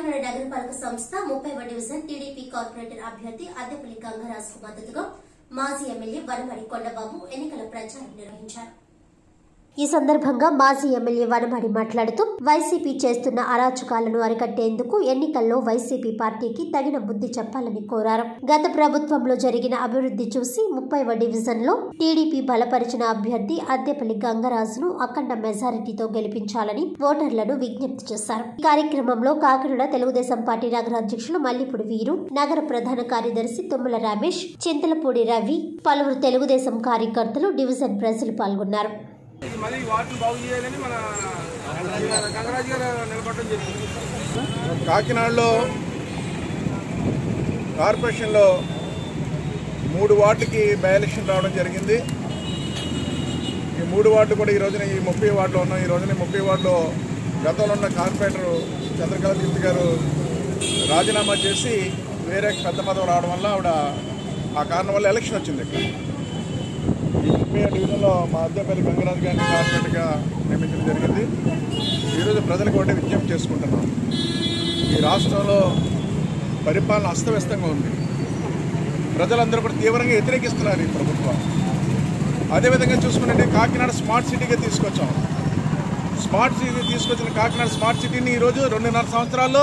కాకినాడ నగరపాలక సంస్థ ముప్పైవ డివిజన్ టీడీపీ కార్పొరేటర్ అభ్యర్థి అద్దెపల్లి గంగరాజుకు మద్దతుగా మాజీ ఎమ్మెల్యే వనమడి కొండబాబు ఎన్నికల ప్రచారం నిర్వహించారు ఈ సందర్భంగా మాజీ ఎమ్మెల్యే వనమాడి మాట్లాడుతూ వైసీపీ చేస్తున్న అరాచకాలను అరికట్టేందుకు ఎన్నికల్లో వైసీపీ పార్టీకి తగిన బుద్ధి చెప్పాలని కోరారు గత ప్రభుత్వంలో జరిగిన అభివృద్ధి చూసి ముప్పైవ డివిజన్ లో టీడీపీ బలపరిచిన అభ్యర్థి అద్దెపల్లి గంగరాజును అఖండ మెజారిటీతో గెలిపించాలని ఓటర్లను విజ్ఞప్తి చేశారు ఈ కార్యక్రమంలో కాకినాడ తెలుగుదేశం పార్టీ నగర అధ్యక్షులు మల్లిపూడి వీరు నగర ప్రధాన కార్యదర్శి తుమ్మల రమేష్ చింతలపూడి రవి పలువురు తెలుగుదేశం కార్యకర్తలు డివిజన్ ప్రజలు పాల్గొన్నారు ఇది మళ్ళీ ఈ వార్డును బాగు చేయాలని మన గంగరాజు గారు నిలబడడం జరిగింది కాకినాడలో కార్పొరేషన్లో మూడు వార్డుకి బై ఎలక్షన్ రావడం జరిగింది ఈ మూడు వార్డు కూడా ఈ రోజున ఈ ముప్పై వార్డులో ఉన్నాం ఈ రోజున ఈ ముప్పై వార్డులో గతంలో ఉన్న కార్పొరేటర్ చంద్రకళ కీర్తి గారు రాజీనామా చేసి వేరే పెద్ద పదవి రావడం వల్ల ఆవిడ ఆ కారణం వల్ల ఎలక్షన్ వచ్చింది ఇక్కడ ఈ ముప్పై డివిజన్లో మా అద్దెపల్లి గంగరాజు గారిని కార్పొరేటర్గా నియమించడం జరిగింది ఈరోజు ప్రజలకు ఒకటే విజ్ఞప్తి చేసుకుంటున్నాం ఈ రాష్ట్రంలో పరిపాలన అస్తవ్యస్తంగా ఉంది ప్రజలందరూ కూడా తీవ్రంగా వ్యతిరేకిస్తున్నారు ఈ ప్రభుత్వం అదేవిధంగా చూసుకుంటే కాకినాడ స్మార్ట్ సిటీగా తీసుకొచ్చాం స్మార్ట్ సిటీ తీసుకొచ్చిన కాకినాడ స్మార్ట్ సిటీని ఈరోజు రెండున్నర సంవత్సరాల్లో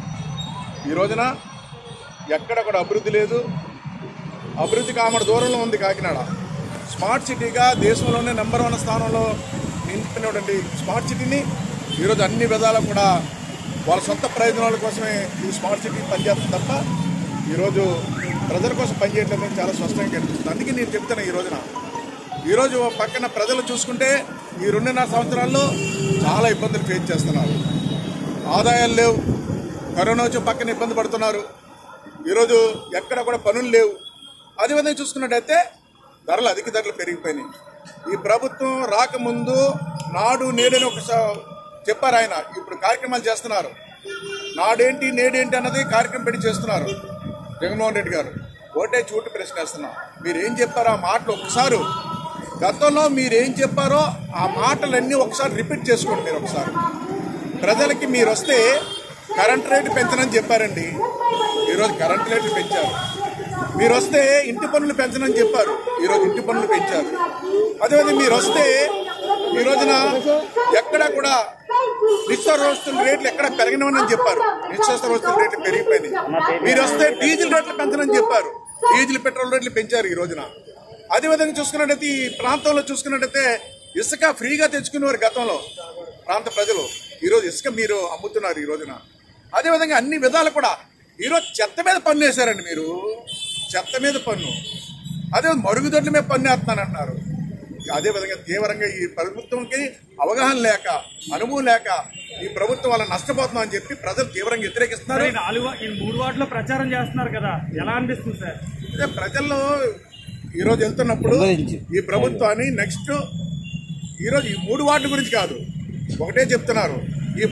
ఈ రోజున ఎక్కడ కూడా అభివృద్ధి లేదు అభివృద్ధి కామడ దూరంలో ఉంది కాకినాడ స్మార్ట్ సిటీగా దేశంలోనే నెంబర్ వన్ స్థానంలో నిలిపినటువంటి స్మార్ట్ సిటీని ఈరోజు అన్ని విధాలా కూడా వాళ్ళ సొంత ప్రయోజనాల కోసమే ఈ స్మార్ట్ సిటీ పనిచేస్తుంది తప్ప ఈరోజు ప్రజల కోసం పనిచేయట్లేదని చాలా స్పష్టంగా కనిపిస్తుంది అందుకే నేను చెప్తాను ఈ రోజున ఈరోజు పక్కన ప్రజలు చూసుకుంటే ఈ రెండున్నర సంవత్సరాల్లో చాలా ఇబ్బందులు ఫేస్ చేస్తున్నారు ఆదాయాలు లేవు కరోనా వచ్చి పక్కన ఇబ్బంది పడుతున్నారు ఈరోజు ఎక్కడ కూడా పనులు లేవు అదేవిధంగా చూసుకున్నట్టయితే ధరలు అధిక ధరలు పెరిగిపోయినాయి ఈ ప్రభుత్వం రాకముందు నాడు నేడని ఒక స- చెప్పారు ఆయన ఇప్పుడు కార్యక్రమాలు చేస్తున్నారు నాడేంటి నేడేంటి అన్నది కార్యక్రమం పెట్టి చేస్తున్నారు జగన్మోహన్ రెడ్డి గారు ఓటే చూటు ప్రశ్న వేస్తున్నాం మీరు ఏం చెప్పారో ఆ మాటలు ఒకసారి గతంలో మీరు ఏం చెప్పారో ఆ మాటలన్నీ ఒకసారి రిపీట్ చేసుకోండి మీరు ఒకసారి ప్రజలకి మీరు వస్తే కరెంట్ రేటు పెంచనని చెప్పారండి ఈరోజు కరెంట్ రేట్లు పెంచారు మీరు వస్తే ఇంటి పన్నులు పెంచనని చెప్పారు ఈరోజు ఇంటి పన్నులు పెంచారు అదేవిధంగా మీరు వస్తే ఈ రోజున ఎక్కడ కూడా నిత్యావసర వస్తువుల రేట్లు ఎక్కడ పెరగనని చెప్పారు నిత్యావసర వస్తువుల రేట్లు పెరిగిపోయింది మీరు వస్తే డీజిల్ రేట్లు పెంచనని చెప్పారు డీజిల్ పెట్రోల్ రేట్లు పెంచారు ఈ రోజున అదేవిధంగా చూసుకున్నట్టయితే ఈ ప్రాంతంలో చూసుకున్నట్టయితే ఇసుక ఫ్రీగా తెచ్చుకునేవారు గతంలో ప్రాంత ప్రజలు ఈరోజు ఇసుక మీరు అమ్ముతున్నారు ఈ రోజున అదేవిధంగా అన్ని విధాలు కూడా ఈరోజు చెత్త మీద పన్ను వేశారండి మీరు చెత్త మీద పన్ను అదే మరుగుదొడ్ల మీద పన్ను వేస్తున్నానంటున్నారు అదేవిధంగా తీవ్రంగా ఈ ప్రభుత్వంకి అవగాహన లేక అనుభవం లేక ఈ ప్రభుత్వం వల్ల నష్టపోతున్నాం అని చెప్పి ప్రజలు తీవ్రంగా వ్యతిరేకిస్తున్నారు ఈ నాలుగు వా- ఈ మూడు వాటిలో ప్రచారం చేస్తున్నారు కదా ఎలా అనిపిస్తుంది సార్ అదే ప్రజల్లో ఈరోజు వెళ్తున్నప్పుడు ఈ ప్రభుత్వాన్ని నెక్స్ట్ ఈరోజు ఈ మూడు వార్డు గురించి కాదు ఒకటే చెప్తున్నారు